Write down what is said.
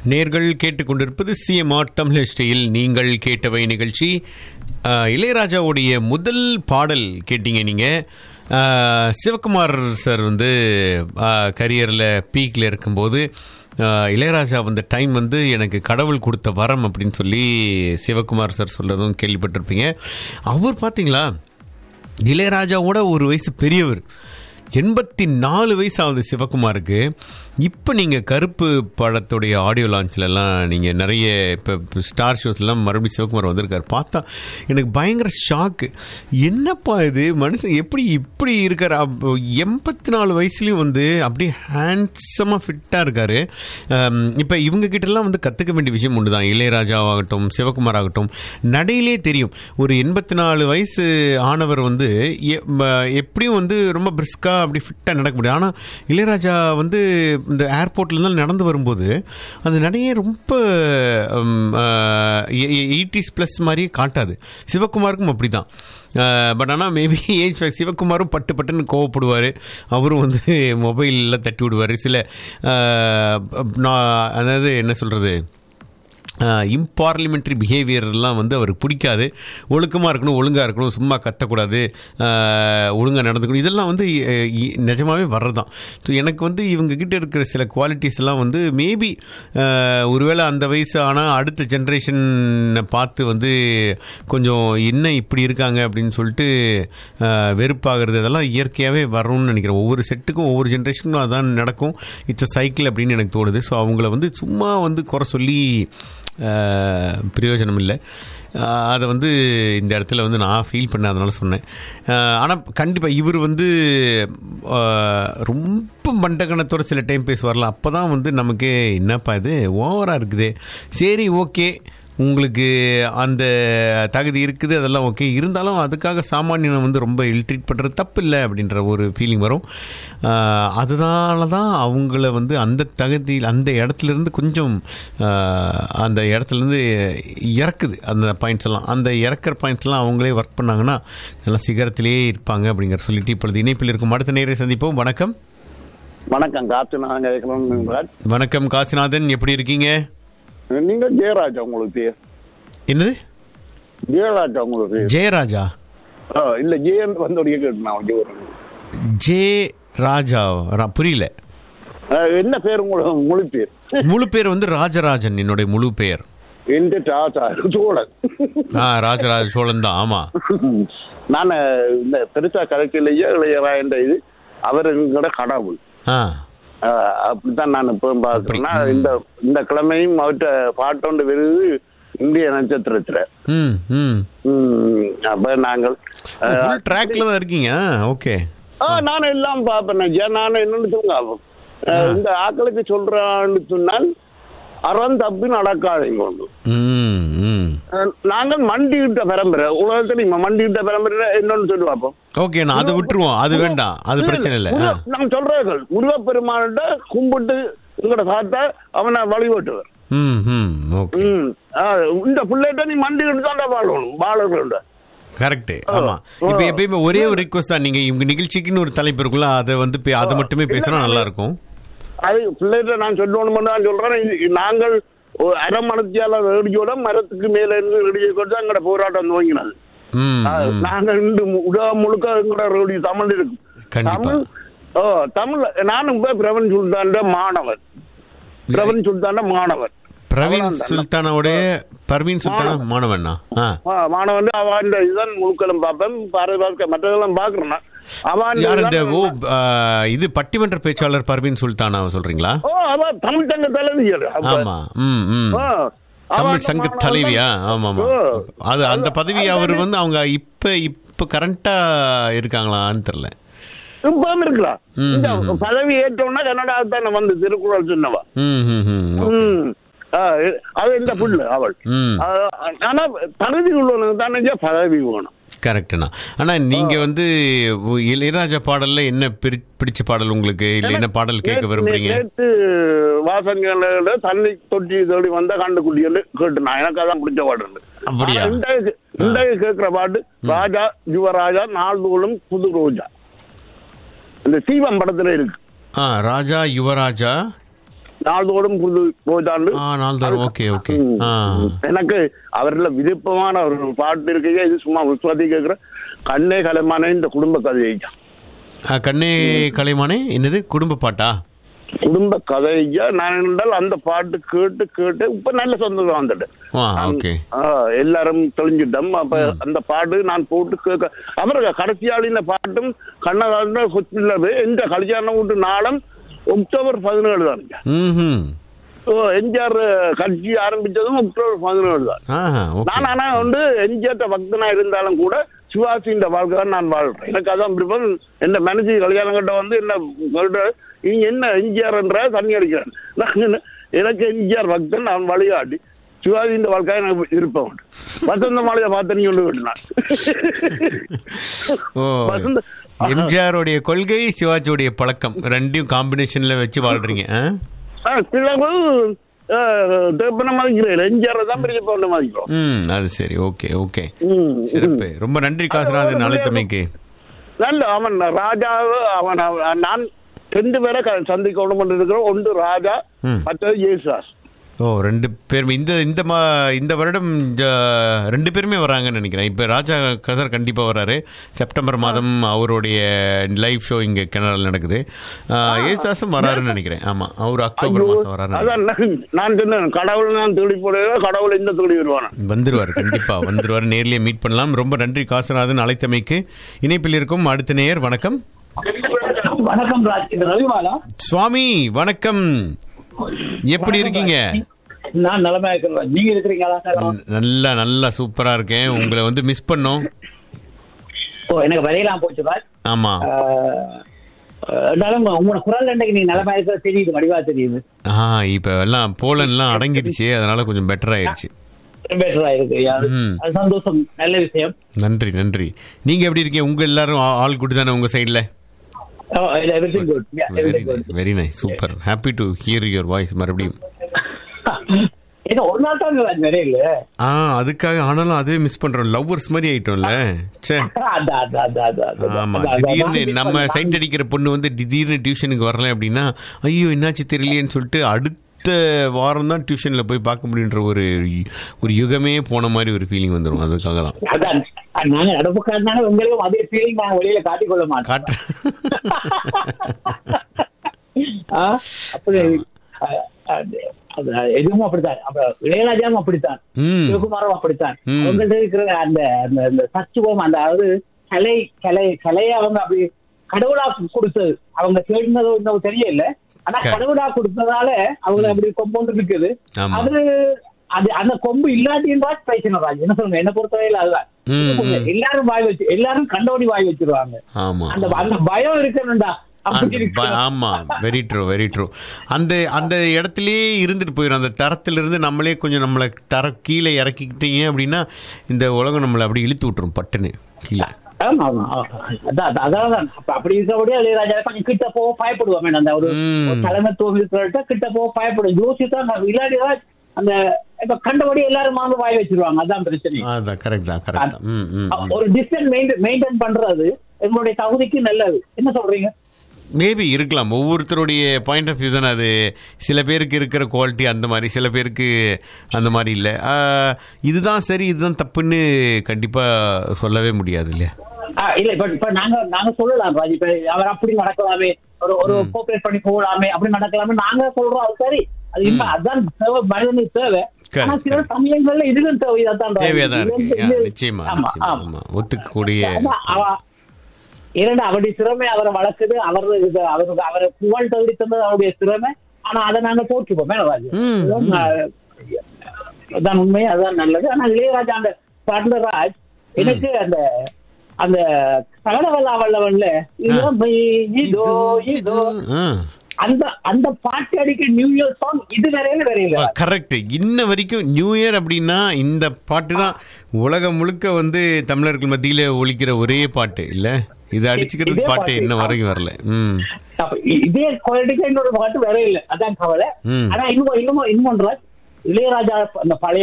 நேர்கள் கேட்டுக்கொண்டிருப்பது சிஎம்ஆர் தமிழஸ்டியில் நீங்கள் கேட்டவை நிகழ்ச்சி அஹ், இளையராஜாவுடைய முதல் பாடல் கேட்டீங்க நீங்கள் சிவகுமார் சார் வந்து கரியரில் பீக்கில் இருக்கும்போது அஹ், இளையராஜா வந்த டைம் வந்து எனக்கு கடவுள் கொடுத்த வரம் அப்படின்னு சொல்லி சிவகுமார் சார் சொல்கிறதும் கேள்விப்பட்டிருப்பீங்க அவர் பார்த்தீங்களா இளையராஜாவோட ஒரு வயசு பெரியவர் எண்பத்தி நாலு வயசு ஆகுது சிவகுமாருக்கு இப்போ நீங்கள் கருப்பு படத்துடைய ஆடியோ லான்ச்லலாம் நீங்கள் நிறைய இப்போ ஸ்டார் ஷோஸ்லாம் மறுபடியும் சிவகுமார் வந்திருக்காரு பார்த்தா எனக்கு பயங்கர ஷாக்கு என்னப்பா இது மனுஷன் எப்படி இப்படி இருக்கார் எண்பத்தி நாலு வயசுலேயும் வந்து அப்படியே ஹேண்ட்ஸமாக ஃபிட்டாக இருக்கார் இப்போ இவங்க கிட்டலாம் வந்து கற்றுக்க வேண்டிய விஷயம் ஒன்று தான் இளையராஜாவாகட்டும் சிவகுமார் ஆகட்டும் நடையிலே தெரியும் ஒரு எண்பத்தி நாலு வயசு ஆனவர் வந்து எ- ம- எப்படியும் வந்து ரொம்ப பிரிஸ்காக அப்படி ஃபிட்டாக நடக்க முடியும் ஆனால் இளையராஜா வந்து இந்த ஏர்போர்ட்ல இருந்து நடந்து வரும்போது அந்த நடையே ரொம்ப எயிட்டிஸ் ப்ளஸ் மாதிரியே காட்டாது சிவகுமாருக்கும் அப்படி தான் பட் ஆனால் மேபி ஏஜ் சிவகுமாரும் பட்டு பட்டுன்னு கோவப்படுவார் அவரும் வந்து மொபைலில் தட்டி விடுவார் சில அஹ், நான் அதாவது என்ன சொல்கிறது இம்பார்லிமெண்ட்ரி பிஹேவியர்லாம் வந்து அவருக்கு பிடிக்காது ஒழுக்கமாக இருக்கணும் ஒழுங்காக இருக்கணும் சும்மா கத்தக்கூடாது ஒழுங்காக நடந்துக்கணும் இதெல்லாம் வந்து அஹ், இ- நிஜமாவே வர்றது தான் ஸோ எனக்கு வந்து இவங்க கிட்ட இருக்கிற சில குவாலிட்டிஸ் எல்லாம் வந்து மேபி ஒருவேளை அந்த வயசு ஆனால் அடுத்த ஜென்ரேஷனை பார்த்து வந்து கொஞ்சம் என்ன இப்படி இருக்காங்க அப்படின்னு சொல்லிட்டு அஹ், வெறுப்பாகிறது அதெல்லாம் இயற்கையாகவே வரும்னு நினைக்கிறேன் ஒவ்வொரு செட்டுக்கும் ஒவ்வொரு ஜென்ரேஷனுக்கும் அதான் நடக்கும் இட்ஸ் சைக்கிள் அப்படின்னு எனக்கு தோணுது ஸோ அவங்கள வந்து சும்மா வந்து குறை சொல்லி அஹ், பிரயோஜனம் இல்லை அஹ், அதை வந்து இந்த இடத்துல வந்து நான் ஃபீல் பண்ண அதனால சொன்னேன் ஆனால் கண்டிப்பாக இவர் வந்து அஹ், ரொம்ப மண்டகணத்தோட சில டைம் பேச வரலாம் அப்போ தான் வந்து நமக்கு என்னப்பா இது ஓவராக இருக்குதே சரி ஓகே உங்களுக்கு அந்த தகுதி இருக்குது அதெல்லாம் ஓகே இருந்தாலும் அதுக்காக சாமானியனை வந்து ரொம்ப இல்ட்ரீட் பண்ணுறது தப்பு இல்லை அப்படின்ற ஒரு ஃபீலிங் வரும் ஆஹ் அதனால தான் அவங்கள வந்து அந்த தகுதி அந்த இடத்துலேருந்து கொஞ்சம் ஆஹ் அந்த இடத்துலேருந்து இறக்குது அந்த பாயிண்ட்ஸ் எல்லாம் அந்த இறக்குற பாயிண்ட்ஸ் எல்லாம் அவங்களே ஒர்க் பண்ணாங்கன்னா நல்லா சிகரத்திலே இருப்பாங்க அப்படிங்கிற சொல்லிட்டு இப்பொழுது இணைப்பில் இருக்கும் அடுத்த நேரை சந்திப்போம் வணக்கம் வணக்கம் காத்து நாங்க இருக்கிறோம் வணக்கம் காசிநாதன் எப்படி இருக்கீங்க நீங்க ஜெயராஜா உங்களுக்கு பேர் என்னது ஜெயராஜா உங்களுக்கு பேர் ஜெயராஜா ஆ, இல்ல ஜெயன் வந்தோடைய கேட்டு நான் ஜெயராஜ் ஜே ராஜா ரா- புரியல ஆ, என்ன பேர் உங்களுக்கு முழு பேர் முழு பேர் வந்து ராஜராஜன் என்னுடைய முழு பெயர் எந்த தாத்தா சோழன் ஆ ராஜராஜ சோழன் தான் ஆமா நான் இந்த பெருசா கலைக்கலையே இளையரா என்ற இது அவர் எங்களோட கடவுள் ஆ ஆ, அப்படித்தான் நான் இப்போ பார்க்கிறேன்னா இந்த இந்த கிழமையும் அவர்கிட்ட பாட்டோண்டு வருது இந்திய நட்சத்திரத்துல ம் ம் ம், அப்ப நாங்கள் ஆ, ஃபுல் ட்ராக்ல தான் இருக்கீங்க ஓகே ஆ நானும் எல்லாம் பார்ப்பேன் ஐயா நான் என்னன்னு சொல்லுங்க அப்போ. அஹ், இந்த ஆக்களுக்கு சொல்றான்னு சொன்னால் அறம் தப்பி நடக்காதீங்க ஒன்று ம் ம் அஹ், நாங்கள் மண்டியிட்ட பரம்பரை உலகத்துல இம்ம மண்டியிட்ட பரம்பரை என்னன்னு சொல்லி பார்ப்போம் ஓகே நான் அதை விட்டுருவோம் அது வேண்டாம் அது பிரச்சனை இல்லை ஆ. முருக- நான் சொல்றேன் முருகப்பெருமான்கிட்ட கும்பிட்டு உங்களோட தாத்தா அவனை வழிபட்டுவர் ம் ம் ஓகே ம் ஆ, இந்த பிள்ளைகிட்ட நீ மண்டிக்கிட்டு தான் வாழணும் பாலர்களோட கரெக்ட் ஆமா இப்போ எப்பயுமே ஒரே ஒரு ரிக்வஸ்ட் தான் நீங்க இவங்க நிகழ்ச்சிக்குன்னு ஒரு தலைப்பு இருக்குல்ல அதை வந்து பே- அதை மட்டுமே பேசினா நல்லா இருக்கும் அது பிள்ளைகிட்ட நான் சொல்லணும்னு தான் சொல்றேன் இது- நாங்கள் ஒரு அரை மணத்தியால ரேடியோட மரத்துக்கு மேல இருந்து ரேடியோ கொண்டு எங்கட போராட்டம் துவங்கினது ம் ஆஹ், ம். நாங்க இந்த உலகம் முழுக்க எங்கட ரேடியோ தமிழ் இருக்கு கண்டிப்பா. தமிழ் ஓ தமிழ் நானும் இப்ப பிரவன் சுல்தான்ட மாணவர் பிரவன் சுல்தான்ட மாணவர் பிரவீன் அவன்தான். சுல்தானாவுடைய பர்வீன் சுல்தானா மாணவண்ணா ஆ ஆ, மாணவன் அவன் இதுதான் முழுக்களும் பார்ப்பேன் பாரதி பார்க்க மற்றதெல்லாம் பாக்குறேன் அவன் யார் இந்த இதுதான் ஓ ஆ, இது பட்டிமன்ற பேச்சாளர் பர்வீன் சுல்தானா சொல்றீங்களா ஓ அவன் தமிழ் சங்க தலைவியர் அப்ப. ஆமா ம் ம் ஆ, அவன் தமிழ் அந்த சங்க மாணவன் தலைவியா தான். ஆமா ஆமா ஓ. அது அந்த பதவி அது- அவர் வந்து அவங்க இப்ப இப்ப கரண்டா இருக்காங்களான்னு தெரியல இப்பவும் இருக்கலாம் ம், இந்த ம், பதவி ஏற்றோம்னா கன்னடா தானே வந்து திருக்குறள் சொன்னவா ம் ம் ம் ஓகே. ம். ஆ, அது இந்த புல்லு அவள் ம் ஆ, ஆனா தகுதி உள்ளவனுக்கு தானே பதவி வேணும் கரெக்ட்ண்ணா ஆனா நீங்க வந்து உ- இளையராஜா பாடல்ல என்ன பிரி- பிடிச்ச பாடல் உங்களுக்கு இல்ல என்ன பாடல் கேட்க விரும்புறீங்க நேற்று வாசன்கள தண்ணி தொட்டி தேடி வந்த கண்டுக்குட்டி கேட்டு நான் எனக்கு அதான் பிடிச்ச பாட்டு இருக்கு. அப்படியா? ஆனா இன்றைக்கு இன்றைக்கு கேட்கிற பாட்டு ராஜா யுவராஜா நாள்தோளும் புது ரோஜா இந்த சீவம் படத்துல இருக்கு ஆ ராஜா யுவராஜா நாள்தோறும் புது போய்தாண்டு ஆ நாள்தோறும் ஓகே ஓகே ஆ எனக்கு அவர்ல விருப்பமான ஒரு பாட்டு இருக்கு இது சும்மா விஸ்வாதி கேட்கிற கண்ணே கலைமான இந்த குடும்ப கதையை ஆ, கண்ணே கலைமானே என்னது குடும்ப பாட்டா குடும்ப கதையா நான் என்றால் அந்த பாட்டு கேட்டு கேட்டு இப்ப நல்ல சொந்தம் வந்துட்டு ஆ ஓகே எல்லாரும் தெளிஞ்சிட்டோம் அப்ப அந்த பாட்டு நான் போட்டு கேட்க அவர் கடைசியாளின பாட்டும் கண்ணதாசன் கொச்சில்லது எந்த கல்யாணம் வீட்டு நாளும் அக்டோபர் பதினேழு தான் ம் ஓ எம்ஜிஆர் கட்சி ஆரம்பிச்சதும் அக்டோபர் பதினேழு தான் ஆஹா ஓகே நான் ஆனா வந்து எம்ஜிஆர் பக்தனா இருந்தாலும் கூட சிவாஜி இந்த வாழ்க்கை தான் நான் வாழ்றேன் எனக்கு அதான் விருப்பம் என்ன மனசு கல்யாணம் கிட்ட வந்து என்ன சொல்ற நீ என்ன எம்ஜிஆர் என்ற தண்ணி அடிக்கிறேன் நான் என்ன, எனக்கு எம்ஜிஆர் பக்தன் நான் வழிகாட்டி சிவாஜி இந்த வாழ்க்கை எனக்கு விருப்பம் உண்டு வசந்த மாலையை பார்த்து நீ கொண்டு விட்டுனான் ஓ வசந்த எம்ஜிஆருடைய கொள்கை சிவாஜியோடைய பழக்கம் ரெண்டையும் காம்பினேஷன்ல வச்சு வாழ்றீங்க ஆ? ஆ, பிறகு தேப்பன மதிக்கிறேன் எம்ஜிஆர் தான் பெரிய பண்ண மதிக்கிறோம் ம் அது சரி ஓகே ஓகே ம், சிறப்பு ரொம்ப நன்றி காசுநாதன் அழைத்தமைக்கு நல்ல அவன் ராஜாவு அவன் அவன் நான் ரெண்டு பேரை க- சந்திக்கணும் கொண்டு இருக்கிறோம் ஒன்று ராஜா ம். மற்றது ஜெயசுதாஸ் ஓ ரெண்டு பேருமே இந்த இந்த மா இந்த வருடம் ஜ- ரெண்டு பேருமே வராங்கன்னு நினைக்கிறேன் இப்போ ராஜா கசர் கண்டிப்பாக வராரு செப்டம்பர் மாதம் அவருடைய லைவ் ஷோ இங்கே கனடாவில் நடக்குது ஏசாசும் வராருன்னு நினைக்கிறேன் ஆமாம் அவர் அக்டோபர் மாதம் வராரு அதான் நான் நான் சொன்னேன் கடவுள் நான் தேடி போடுவேன் கடவுள் இந்த தேடி வருவானா வந்துருவார் கண்டிப்பா வந்துருவார் நேர்லயே மீட் பண்ணலாம் ரொம்ப நன்றி காசுநாதன் அழைத்தமைக்கு இணைப்பில் இருக்கும் அடுத்த நேயர் வணக்கம் வணக்கம் ராஜ் இது ரவிமாலா சுவாமி வணக்கம் எப்படி இருக்கீங்க நான் நலமா இருக்கிறேன் ராஜ். நீங்க இருக்கிறீங்களா ந- நல்லா நல்லா சூப்பரா இருக்கேன் உங்களை வந்து மிஸ் பண்ணோம் ஓ எனக்கு வரையலாம் போச்சு ராஜ் ஆமா ஆஹ், இருந்தாலும் உங்களோட குரல் அன்றைக்கு நீங்க நலமா இருக்கிற தெரியுது வடிவா தெரியுது ஆ இப்ப எல்லாம் போலன்லாம் அடங்கிடுச்சு அதனால கொஞ்சம் பெட்டர் ஆயிருச்சு பெட்டரா இருக்கு அது ம். அது சந்தோஷம் நல்ல விஷயம் நன்றி நன்றி நீங்க எப்படி இருக்கீங்க உங்க எல்லாரும் ஆ- ஆள் குட் தானே உங்க சைடுல everything good very nice very nice super happy to hear your voice மறுபடியும் ஏதோ ஒரு நாள் தான் ராஜ் நிறைய இல்ல ஆ அதுக்காக ஆனாலும் அதுவே மிஸ் பண்றோம் லவ்வர்ஸ் மாதிரி ஆயிட்டோம்ல சே அதான் அதான் அதான் அதான் அதான். ஆமா அதான், அதான். திடீர்னு நான் நம்ம நான் சைட் அடிக்கிற பொண்ணு வந்து திடீர்னு டியூஷனுக்கு வரல அப்படின்னா ஐயோ என்னாச்சு தெரியலையேன்னு சொல்லிட்டு அடுத்த வாரம் தான் டியூஷன்ல போய் பார்க்க முடியுன்ற ஒரு ஒரு யுகமே போன மாதிரி ஒரு ஃபீலிங் வந்துடும் அதுக்காக தான் அதான் நாங்க நடப்புக்காரனால உங்களுக்கும் அதே ஃபீலிங் நாங்க வெளியில காட்டிக்கொள்ள மாட்டோம் காட்டு ஆ, அப்படி அ- அது- அது எதுவும் அப்படித்தான் அப்ப இளையராஜாவும் அப்படித்தான் ம் சிவகுமாரும் அப்படித்தான் ம். அவங்கள்ட்ட இருக்கிற அந்த அந்த அந்த சத்துவம் அந்த அதாவது கலை கலை கலையை அவங்க அப்படி கடவுளா கொடுத்தது அவங்க தேடினதோ இன்னும் தெரியல ஆனா க- கடவுளா கொடுத்ததால அவங்களை அப்படி கொம்பொண்டு இருக்குது ஆமா. அது அது அந்த கொம்பு இல்லாட்டியும் தான் பிரச்சனை ராஜ் என்ன சொல்லுங்க என்ன பொறுத்தவரையில அதுதான் ம், ம். எல்லாரும் வாய் வச்சு எல்லாரும் கண்டோடி வாய் வச்சிருவாங்க ஆமா அந்த அந்த பயம் இருக்கணும்டா அப்படி அந்த இருக்கு ப- ஆமா வெரி ட்ரூ வெரி ட்ரூ அந்த அந்த இடத்துலயே இருந்துட்டு போயிடும் அந்த தரத்துல இருந்து நம்மளே கொஞ்சம் நம்மளை தர கீழே இறக்கிக்கிட்டீங்க அப்படின்னா இந்த உலகம் நம்மளை அப்படி இழுத்து விட்டுரும் பட்டுன்னு கீழே ஆமா ஆமா ஆமா. அதான் அதான், அதான் அப்ப அப்படி இருக்கிறபடியே இளையராஜா கொஞ்சம் கிட்ட போக பயப்படுவோம் மேடம் அந்த ஒரு ம். ஒரு தலைமைத்துவம் இருக்கிற கிட்ட போக பயப்படும் யோசித்தான் இல்லாட்டிதான் அந்த இப்ப கண்டபடி எல்லாரும் வந்து வாய் வச்சிருவாங்க அதான் பிரச்சனை அதான் கரெக்ட் தான் கரெக்ட் தான் ம் ம் அப்ப ஒரு டிஸ்டன்ஸ் மெயின்டைன் பண்றது எங்களுடைய தகுதிக்கு நல்லது என்ன சொல்றீங்க மேபி இருக்கலாம் ஒவ்வொருத்தருடைய பாயிண்ட் ஆஃப் வியூ தானே அது சில பேருக்கு இருக்கிற குவாலிட்டி அந்த மாதிரி சில பேருக்கு அந்த மாதிரி இல்லை இதுதான் சரி இதுதான் தப்புன்னு கண்டிப்பாக சொல்லவே முடியாது இல்லையா ஆ, இல்ல இப்ப இப்ப நாங்க நாங்க சொல்லலாம் ராஜ் இப்ப அவர் அப்படி நடக்கலாமே ஒரு ஒரு கோஆபரேட் பண்ணி போகலாமே அப்படி நடக்கலாமே நாங்க சொல்றோம் அது சரி அது இப்ப அதான் தேவை மனிதனுக்கு தேவை Correct, ஆனா சில correct. சமயங்கள்ல இதுவும் தேவை அதான் ராஜ். தேவையாக தான் இருக்கு இது- Yeah, இது- நிச்சயமா ஆமா, நிச்சயமா ஆமா. ஆமா ஒத்துக்கக்கூடிய அதான் அவ- இரண்டு அவருடைய திறமை அவரை வளர்க்குது அவர் இது அவருக்கு அவரை புகழ் தகுதி தந்தது அவருடைய திறமை ஆனா அதை நாங்க போட்டுப்போம் மேலராஜ் ம், அதுதான் நான் அதான் உண்மை அதுதான் நல்லது ஆனா இளையராஜா அந்த பாடல ராஜ் எனக்கு அந்த அந்த சகடவல்லா வல்லவன்ல இதோ இதோ இதோ ஆ அந்த அந்த பாட்டு அடிக்க நியூ இயர் சாங் இது வரையில வரையில கரெக்ட் இன்ன வரைக்கும் நியூ இயர் அப்படின்னா இந்த பாட்டு தான் உலகம் முழுக்க வந்து தமிழர்கள் மத்தியில ஒலிக்கிற ஒரே பாட்டு இல்ல இது அடிச்சுக்கிறது இதே பாட்டு பாட்டு. இன்ன வரைக்கும் வரல ம் அப்ப இ- இதே குவாலிட்டிக்கு இன்னொரு பாட்டு வரையில அதான் கவலை ம். ஆனா இன்னும் இன்னும் இன்னும் இளையராஜா அந்த பழைய